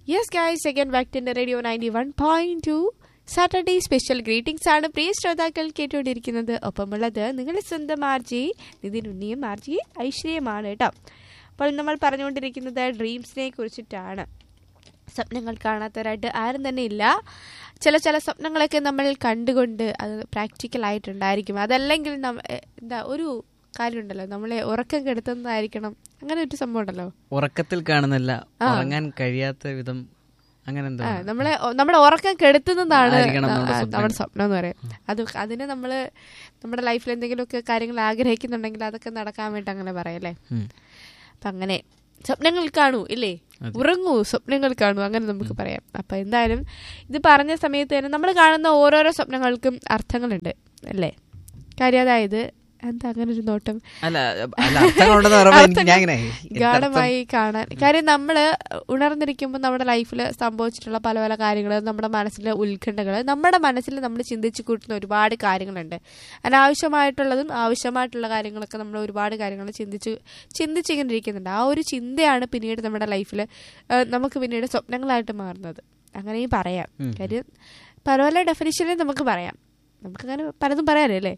Yes guys again back to radio ninety one point two Saturday special greetings ആണ് പ്രിയ ശ്രോതാക്കൾ കേട്ടുകൊണ്ടിരിക്കുന്നത് ഒപ്പമുള്ളത് നിങ്ങളുടെ സ്വന്തം ആർജി നിതിൻ ഉണ്ണിയും ആർജി ഐശ്വര്യമാണ് കേട്ടോ അപ്പോൾ നമ്മൾ പറഞ്ഞുകൊണ്ടിരിക്കുന്നത് ഡ്രീംസിനെ കുറിച്ചിട്ടാണ് സ്വപ്നങ്ങൾ കാണാത്തവരായിട്ട് ആരും തന്നെ ഇല്ല ചില ചില സ്വപ്നങ്ങളൊക്കെ നമ്മൾ കണ്ടുകൊണ്ട് അത് പ്രാക്ടിക്കൽ ആയിട്ടുണ്ടായിരിക്കും അതല്ലെങ്കിൽ നമ്മ എ, എന്താ ഒരു കാര്യമുണ്ടല്ലോ നമ്മളെ ഉറക്കം കെടുത്തുന്നതായിരിക്കണം അങ്ങനെ ഒരു സംഭവം ഉണ്ടല്ലോ ഉറക്കത്തിൽ കാണുന്നില്ല ഉറങ്ങാൻ കഴിയാത്ത വിധം അങ്ങനെ എന്തോ ആ, നമ്മളെ നമ്മുടെ ഉറക്കം കെടുത്തുന്നതാണ് ആയിരിക്കണം നമ്മുടെ ആ, സ്വപ്നം. നമ്മുടെ സ്വപ്നം എന്ന് പറയാം അത് അതിന് നമ്മൾ നമ്മുടെ ലൈഫിൽ എന്തെങ്കിലുമൊക്കെ കാര്യങ്ങൾ ആഗ്രഹിക്കുന്നുണ്ടെങ്കിൽ അതൊക്കെ നടക്കാൻ വേണ്ടി അങ്ങനെ പറയല്ലേ ഉം. അപ്പൊ അങ്ങനെ സ്വപ്നങ്ങൾ കാണൂ ഇല്ലേ ഉറങ്ങൂ സ്വപ്നങ്ങൾ കാണൂ അങ്ങനെ നമുക്ക് പറയാം അപ്പൊ എന്തായാലും ഇത് പറഞ്ഞ സമയത്ത് തന്നെ നമ്മൾ കാണുന്ന ഓരോരോ സ്വപ്നങ്ങൾക്കും അർത്ഥങ്ങളുണ്ട് അല്ലേ കാര്യം അതായത് എന്താ അങ്ങനെ ഒരു നോട്ടം അല്ല അല്ല അർത്ഥങ്ങളുണ്ടെന്ന് പറയുമ്പോ എനിക്ക് ഞാൻ ഇങ്ങനെ ഗാഠമായി കാണാൻ കാര്യം നമ്മൾ ഉണർന്നിരിക്കുമ്പോൾ നമ്മുടെ ലൈഫിൽ സംഭവിച്ചിട്ടുള്ള പല പല കാര്യങ്ങൾ നമ്മുടെ മനസ്സിലെ ഉത്കണ്ഠകൾ നമ്മുടെ മനസ്സിൽ നമ്മൾ ചിന്തിച്ചു കൂട്ടുന്ന ഒരുപാട് കാര്യങ്ങളുണ്ട് അനാവശ്യമായിട്ടുള്ളതും ആവശ്യമായിട്ടുള്ള കാര്യങ്ങളൊക്കെ നമ്മൾ ഒരുപാട് കാര്യങ്ങൾ ചിന്തിച്ചു ചിന്തിച്ചിങ്ങനെ ഇരിക്കുന്നുണ്ട് ആ ഒരു ചിന്തയാണ് പിന്നീട് നമ്മുടെ ലൈഫിൽ നമുക്ക് പിന്നീട് സ്വപ്നങ്ങളായിട്ട് മാറുന്നത് അങ്ങനെയും പറയാം കാര്യം പല പല ഡെഫിനിഷനിൽ നമുക്ക് പറയാം നമുക്കങ്ങനെ പലതും പറയാനല്ലേ അല്ലേ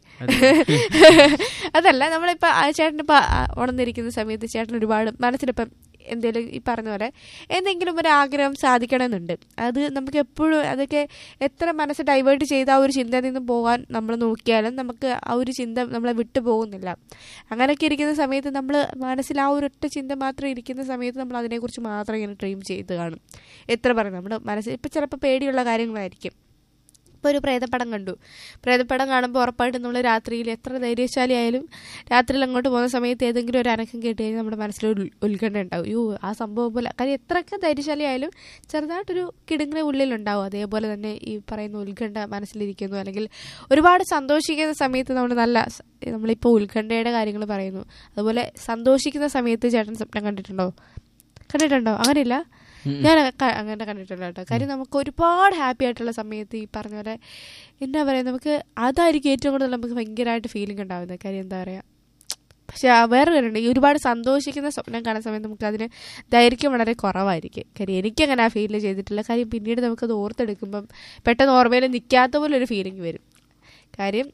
അതല്ല നമ്മളിപ്പോൾ ചേട്ടൻ ഇപ്പോൾ ഉണർന്നിരിക്കുന്ന സമയത്ത് ചേട്ടൻ ഒരുപാട് മനസ്സിലിപ്പം എന്തെങ്കിലും ഈ പറഞ്ഞ പോലെ എന്തെങ്കിലും ഒരു ആഗ്രഹം സാധിക്കണമെന്നുണ്ട് അത് നമുക്ക് എപ്പോഴും അതൊക്കെ എത്ര മനസ്സ് ഡൈവേർട്ട് ചെയ്ത് ആ ഒരു ചിന്തയിൽ നിന്ന് പോകാൻ നമ്മൾ നോക്കിയാലും നമുക്ക് ആ ഒരു ചിന്ത നമ്മളെ വിട്ടു പോകുന്നില്ല അങ്ങനെയൊക്കെ ഇരിക്കുന്ന സമയത്ത് നമ്മൾ മനസ്സിൽ ആ ഒരു ഒറ്റ ചിന്ത മാത്രം ഇരിക്കുന്ന സമയത്ത് നമ്മൾ അതിനെക്കുറിച്ച് മാത്രം ഇങ്ങനെ ഡ്രീം ചെയ്ത് കാണും എത്ര പറയും നമ്മുടെ മനസ്സിൽ ഇപ്പം ചിലപ്പോൾ പേടിയുള്ള കാര്യങ്ങളായിരിക്കും ഇപ്പോൾ ഒരു പ്രേതപ്പടം കണ്ടു പ്രേതപ്പടം കാണുമ്പോൾ ഉറപ്പായിട്ടും നമ്മൾ രാത്രിയിൽ എത്ര ധൈര്യശാലി ആയാലും രാത്രിയിൽ അങ്ങോട്ട് പോകുന്ന സമയത്ത് ഏതെങ്കിലും ഒരു അനക്കം കേട്ട് കഴിഞ്ഞാൽ നമ്മുടെ മനസ്സിൽ ഒരു ഉത്കണ്ഠ ഉണ്ടാവും യോ ആ സംഭവം പോലെ കാര്യം എത്രയൊക്കെ ധൈര്യശാലി ആയാലും ചെറുതായിട്ടൊരു കിടുങ്ങിന് ഉള്ളിലുണ്ടാവും അതേപോലെ തന്നെ ഈ പറയുന്ന ഉത്കണ്ഠ മനസ്സിലിരിക്കുന്നു അല്ലെങ്കിൽ ഒരുപാട് സന്തോഷിക്കുന്ന സമയത്ത് നമ്മൾ നല്ല സ- നമ്മളിപ്പോൾ ഉത്കണ്ഠയുടെ കാര്യങ്ങൾ പറയുന്നു അതുപോലെ സന്തോഷിക്കുന്ന സമയത്ത് ചേട്ടൻ സ്വപ്നം കണ്ടിട്ടുണ്ടോ കണ്ടിട്ടുണ്ടോ അങ്ങനെയില്ല ഞാൻ ക- അങ്ങനെ കണ്ടിട്ടില്ല കേട്ടോ കാര്യം നമുക്ക് ഒരുപാട് ഹാപ്പി ആയിട്ടുള്ള സമയത്ത് ഈ പറഞ്ഞ പോലെ എന്താ പറയുക നമുക്ക് അതായിരിക്കും ഏറ്റവും കൂടുതൽ നമുക്ക് ഭയങ്കരമായിട്ട് ഫീലിംഗ് ഉണ്ടാവുന്നത് കാര്യം എന്താ പറയുക പക്ഷെ ആ വേറെ കാര്യമുണ്ട് ഈ ഒരുപാട് സന്തോഷിക്കുന്ന സ്വപ്നം കാണുന്ന സമയത്ത് നമുക്ക് അതിന് ദൈർഘ്യം വളരെ കുറവായിരിക്കും കാര്യം എനിക്കങ്ങനെ ആ ഫീൽ ചെയ്തിട്ടില്ല കാര്യം പിന്നീട് നമുക്കത് ഓർത്തെടുക്കുമ്പം പെട്ടെന്ന് ഓർമ്മയിൽ നിൽക്കാത്ത പോലെ ഒരു ഫീലിംഗ് വരും കാര്യം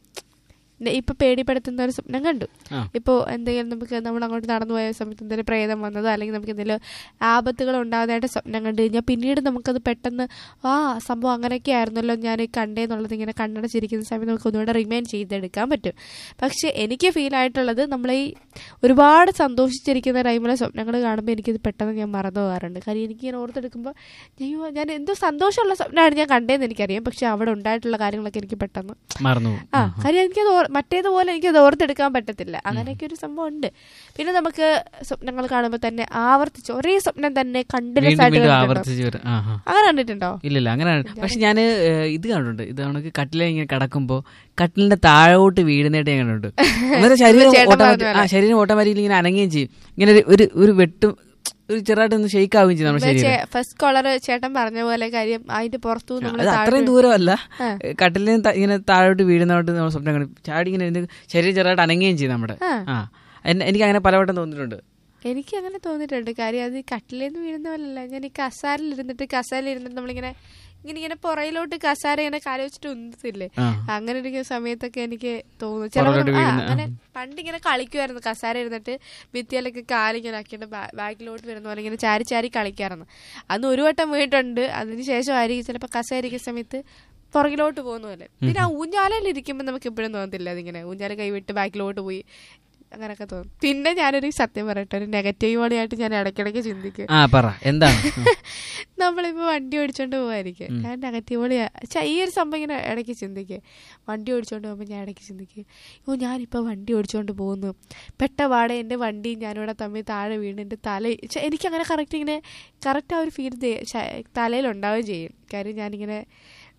ന- ഇപ്പൊ പേടിപ്പെടുത്തുന്ന ഒരു സ്വപ്നം കണ്ടു ആ. ഇപ്പോൾ എന്തെങ്കിലും നമുക്ക് നമ്മൾ അങ്ങോട്ട് നടന്നു പോയ സമയത്ത് എന്തെങ്കിലും പ്രേതം വന്നതോ അല്ലെങ്കിൽ നമുക്ക് എന്തെങ്കിലും ആപത്തുകൾ ഉണ്ടാകുന്നതായിട്ട് സ്വപ്നം കണ്ടു കഴിഞ്ഞാൽ പിന്നീട് നമുക്കത് പെട്ടെന്ന് ആ സംഭവം അങ്ങനെയൊക്കെ ആയിരുന്നല്ലോ ഞാൻ കണ്ടേന്നുള്ളത് ഇങ്ങനെ കണ്ണടച്ചിരിക്കുന്ന സമയത്ത് നമുക്ക് ഒന്നുകൂടെ റിമൈൻ ചെയ്തെടുക്കാൻ പറ്റും പക്ഷെ എനിക്ക് ഫീൽ ആയിട്ടുള്ളത് നമ്മൾ ഈ ഒരുപാട് സന്തോഷിച്ചിരിക്കുന്ന ടൈമിലെ സ്വപ്നങ്ങൾ കാണുമ്പോൾ എനിക്കിത് പെട്ടെന്ന് ഞാൻ മറന്നു പോകാറുണ്ട് കാര്യം എനിക്ക് ഇങ്ങനെ ഓർത്തെടുക്കുമ്പോൾ അയ്യോ ഞാൻ എന്തോ സന്തോഷമുള്ള സ്വപ്നമാണ് ഞാൻ കണ്ടതെന്ന് എനിക്കറിയാം പക്ഷെ അവിടെ ഉണ്ടായിട്ടുള്ള കാര്യങ്ങളൊക്കെ എനിക്ക് പെട്ടെന്ന് മറന്നു ആ കാര്യം എനിക്കത് ഓർ- മറ്റേതുപോലെ എനിക്കത് ഓർത്തെടുക്കാൻ പറ്റത്തില്ല അങ്ങനെയൊക്കെ ഒരു സംഭവം ഉണ്ട് പിന്നെ നമുക്ക് സ്വപ്നങ്ങൾ കാണുമ്പോൾ തന്നെ ആവർത്തിച്ച് ഒരേ സ്വപ്നം തന്നെ കണ്ടിന്യൂസ് വീണ്ടും ആയിട്ട് വീണ്ടും കണ്ടിട്ടുണ്ടോ? ആവർത്തിച്ച് വരും ആ ആ അങ്ങനെ കണ്ടിട്ടുണ്ടോ ഇല്ലില്ല അങ്ങനെ പക്ഷെ ഞാൻ ഇത് കണ്ടിട്ടുണ്ട് ഇത് കണക്ക് കട്ടിലെ ഇങ്ങനെ കിടക്കുമ്പോ കട്ടിലിന്റെ താഴോട്ട് വീഴുന്നതായിട്ട് ഞാൻ കണ്ടിട്ടുണ്ട് അന്നേരം ശരീരം ചേട്ടൻ ഓട്ടോമാറ്റിക് പറഞ്ഞ ആ ശരീരം ഓട്ടോമാറ്റിക്കലി ഇങ്ങനെ അനങ്ങുകയും ചെയ്യും ഇങ്ങനെ ഒരു- ഒരു ഒരു വെട്ടും ഒരു ചെറുതായിട്ട് ഒന്ന് ഷെയ്ക്ക് ആവുകയും ചെയ്യും നമ്മുടെ ശരീരം ഫസ്റ്റ് കോളർ ചേട്ടൻ പറഞ്ഞ പോലെ കാര്യം അതിന്റെ പുറത്തു നമ്മൾ അത് അത്രയും ദൂരമല്ല കട്ടിലിന് ത- ഇങ്ങനെ താഴോട്ട് വീഴുന്നതായിട്ട് നമ്മൾ സ്വപ്നം കണ്ടു ചാടി ഇങ്ങനെ ഇരുന്ന് ശരീരം ചെറുതായിട്ട് അനങ്ങുകയും ചെയ്യും നമ്മുടെ ആ. ആ എന്നെ- എനിക്ക് അങ്ങനെ പലവട്ടം തോന്നിയിട്ടുണ്ട് എനിക്ക് അങ്ങനെ തോന്നിയിട്ടുണ്ട് കാര്യം അത് കട്ടിലേന്ന് വീഴുന്ന പോലല്ല ഞാൻ ഈ കസാരയിൽ ഇരുന്നിട്ട് കസാരയിൽ ഇരുന്നിട്ട് നമ്മളിങ്ങനെ ഇങ്ങനെ ഇങ്ങനെ പുറയിലോട്ട് കസാര ഇങ്ങനെ കാല് വെച്ചിട്ട് ഉന്തില്ലേ ആ. അങ്ങനെ ഇരിക്കുന്ന സമയത്തൊക്കെ എനിക്ക് തോന്നുന്നു പുറകോട്ട് ചിലപ്പോൾ വീഴുന്ന, അങ്ങനെ പണ്ട് ഇങ്ങനെ കളിക്കുമായിരുന്നു കസാര ഇരുന്നിട്ട് ഭിത്തിയിലൊക്കെ കാലിങ്ങനെ ആക്കിയിട്ട് ബാ- ബാക്കിലോട്ട് വരുന്ന പോലെ ഇങ്ങനെ ചാരി ചാരി കളിക്കാറുണ്ട് അന്ന് ഒരു വട്ടം വീണിട്ടുണ്ട് അതിന് ശേഷമായിരിക്കും ചിലപ്പോൾ കസാര ഇരിക്കുന്ന സമയത്ത് പുറകിലോട്ട് പോകുന്ന പോലെ പിന്നെ ആ ഊഞ്ഞാലയിൽ ഇരിക്കുമ്പോൾ നമുക്ക് എപ്പോഴും തോന്നത്തില്ല അതിങ്ങനെ ഊഞ്ഞാല കൈവിട്ട് ബാക്കിലോട്ട് പോയി അങ്ങനെയൊക്കെ തോന്നും പിന്നെ ഞാനൊരു സത്യം പറയട്ടെ ഒരു നെഗറ്റീവ് വഴിയായിട്ട് ഞാൻ ഇടയ്ക്കിടയ്ക്ക് ചിന്തിക്കും ആ പറ എന്താണ് നമ്മളിപ്പോ വണ്ടി ഓടിച്ചോണ്ട് പോവായിരിക്കും ഞാൻ നെഗറ്റീവ് വഴിയാ ഛെ, ഈ ഒരു സംഭവം ഇങ്ങനെ ഇടയ്ക്ക് ചിന്തിക്കുക വണ്ടി ഓടിച്ചോണ്ട് പോകുമ്പോൾ ഞാൻ ഇടയ്ക്ക് ചിന്തിക്കുക ഓ ഞാനിപ്പോൾ വണ്ടി ഓടിച്ചോണ്ട് പോകുന്നു പെട്ട പാടെ എൻ്റെ വണ്ടി ഞാനിവിടെ തമ്മിൽ താഴെ വീണ് എൻ്റെ തല ഛെ, എനിക്കങ്ങനെ കറക്റ്റ് ഇങ്ങനെ കറക്റ്റ് ആ ഒരു ഫീൽ തലയിൽ ഉണ്ടാവുകയും ചെയ്യും കാര്യം ഞാനിങ്ങനെ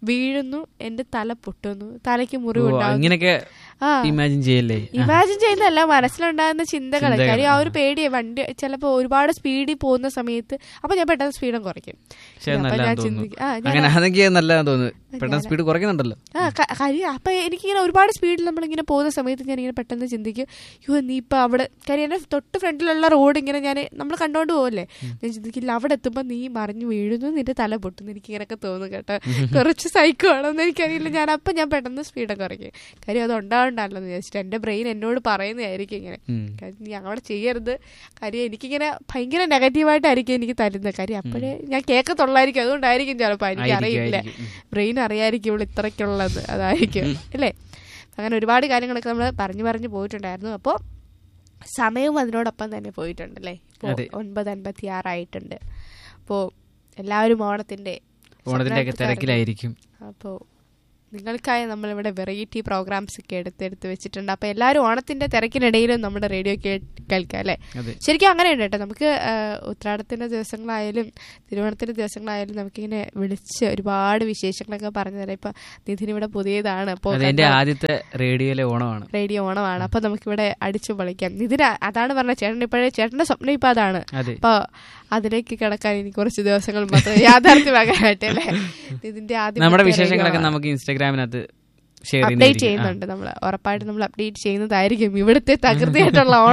വീഴുന്നു എന്റെ തല പൊട്ടുന്നു തലയ്ക്ക് ഓ, മുറിവുണ്ടാകുന്നു ഇങ്ങനെയൊക്കെ ആ ഇമാജിൻ ചെയ്യല്ലേ ആ, ഇമാജിൻ ചെയ്യുന്നതല്ല മനസ്സിലുണ്ടാകുന്ന ചിന്തകൾ ചിന്തകൾ, കാര്യം ആ ഒരു പേടി വണ്ടി ചിലപ്പോ ഒരുപാട് സ്പീഡിൽ പോകുന്ന സമയത്ത് അപ്പൊ ഞാൻ പെട്ടെന്ന് സ്പീഡും കുറയ്ക്കും പക്ഷെ അപ്പൊ നല്ലതാന്ന് ഞാൻ തോന്നുന്നു ചിന്തിക്കും ആ ഞാൻ അങ്ങനെ അതെനിക്ക് നല്ലതാന്ന് തോന്നുന്നു പെട്ടെന്ന് സ്പീഡ് കുറയ്ക്കുന്നുണ്ടല്ലോ ആ ക- കാര്യം അപ്പൊ എനിക്കിങ്ങനെ ഒരുപാട് സ്പീഡിൽ നമ്മളിങ്ങനെ പോകുന്ന സമയത്ത് ഞാൻ ഇങ്ങനെ പെട്ടെന്ന് ചിന്തിക്കും യോ നീ ഇപ്പൊ അവിടെ കാര്യം എന്റെ തൊട്ട് ഫ്രണ്ടിലുള്ള റോഡ് ഇങ്ങനെ ഞാൻ നമ്മൾ കണ്ടോണ്ട് പോകല്ലേ ഞാൻ ചിന്തിക്കില്ല അവിടെ എത്തുമ്പോ നീ മറിഞ്ഞു വീഴുന്നു നിന്റെ തല പൊട്ടുന്നു എനിക്ക് ഇങ്ങനെയൊക്കെ തോന്നും കേട്ടോ കുറച്ച് സൈക്കോ ആണെന്ന് എനിക്കറിയില്ല ഞാൻ അപ്പൊ ഞാൻ പെട്ടെന്ന് സ്പീഡൊക്കെ കുറയ്ക്കും കാര്യം അത് ഉണ്ടാവണ്ടല്ലോ എന്ന് വിചാരിച്ചിട്ട് എന്റെ ബ്രെയിൻ എന്നോട് പറയുന്നതായിരിക്കും ഇങ്ങനെ ഉം. കാര്യം നീ അവിടെ ചെയ്യരുത് കാര്യം എനിക്കിങ്ങനെ ഭയങ്കര നെഗറ്റീവായിട്ടായിരിക്കും എനിക്ക് തരുന്നത് കാര്യം അപ്പോഴേ ഞാൻ കേൾക്കത്തുള്ളായിരിക്കും അതുകൊണ്ടായിരിക്കും ചിലപ്പോൾ എനിക്ക് ആയിരിക്കും, അറിയില്ല ആയിരിക്കും. ഉം. ബ്രെയിൻ അറിയായിരിക്കും ഇവിടെ ഇത്രയ്ക്കുള്ളത് അതായിരിക്കും അല്ലേ അങ്ങനെ ഒരുപാട് കാര്യങ്ങളൊക്കെ നമ്മൾ പറഞ്ഞു പറഞ്ഞു പോയിട്ടുണ്ടായിരുന്നു അപ്പോൾ സമയവും അതിനോടൊപ്പം തന്നെ പോയിട്ടുണ്ട് അല്ലേ ഇപ്പോൾ അതെ. ഒൻപത് അൻപത്തി ആറായിട്ടുണ്ട് അപ്പോൾ എല്ലാവരും ഓണത്തിന്റെ ഓണത്തിന്റെ ഒക്കെ തിരക്കിലായിരിക്കും അപ്പോൾ നിങ്ങൾക്കായി നമ്മളിവിടെ വെറൈറ്റി പ്രോഗ്രാംസ് ഒക്കെ എടുത്തെടുത്ത് വെച്ചിട്ടുണ്ട് അപ്പോൾ എല്ലാവരും ഓണത്തിന്റെ തിരക്കിനിടയിലും നമ്മുടെ റേഡിയോ കേൾക്കാം അല്ലേ അതെ ശരിക്കും അങ്ങനെയുണ്ട് കേട്ടോ നമുക്ക് ആ, ഉത്രാടത്തിന്റെ ദിവസങ്ങളായാലും തിരുവോണത്തിന്റെ ദിവസങ്ങളായാലും നമുക്കിങ്ങനെ വിളിച്ച് ഒരുപാട് വിശേഷങ്ങളൊക്കെ പറഞ്ഞു തരാം ഇപ്പൊ നിധിൻ ഇവിടെ പുതിയതാണ് അപ്പോൾ അതെ എന്റെ ആദ്യത്തെ റേഡിയോയിലെ ഓണമാണ് റേഡിയോ ഓണമാണ് അപ്പൊ നമുക്കിവിടെ അടിച്ചു പൊളിക്കാം നിധിന് അതാണ് പറഞ്ഞ ചേട്ടൻ ഇപ്പോഴേ ചേട്ടന്റെ സ്വപ്നം ഇപ്പൊ അതാണ് അതെ അപ്പൊ അതിലേക്ക് കിടക്കാൻ ഇനി കുറച്ച് ദിവസങ്ങൾ മാത്രം യാഥാർത്ഥ്യമാകാനായിട്ട് അല്ലേ ഇതിന്റെ ആദ്യം നമ്മുടെ വിശേഷങ്ങളൊക്കെ നമുക്ക് ഇൻസ്റ്റാഗ്രാമിനകത്ത് ഷെയർ അപ്ഡേറ്റ് ചെയ്യുന്നുണ്ട് നമ്മൾ ഉറപ്പായിട്ട് നമ്മൾ അപ്ഡേറ്റ് ചെയ്യുന്നതായിരിക്കും ഇവിടുത്തെ തകൃതിയായിട്ടുള്ള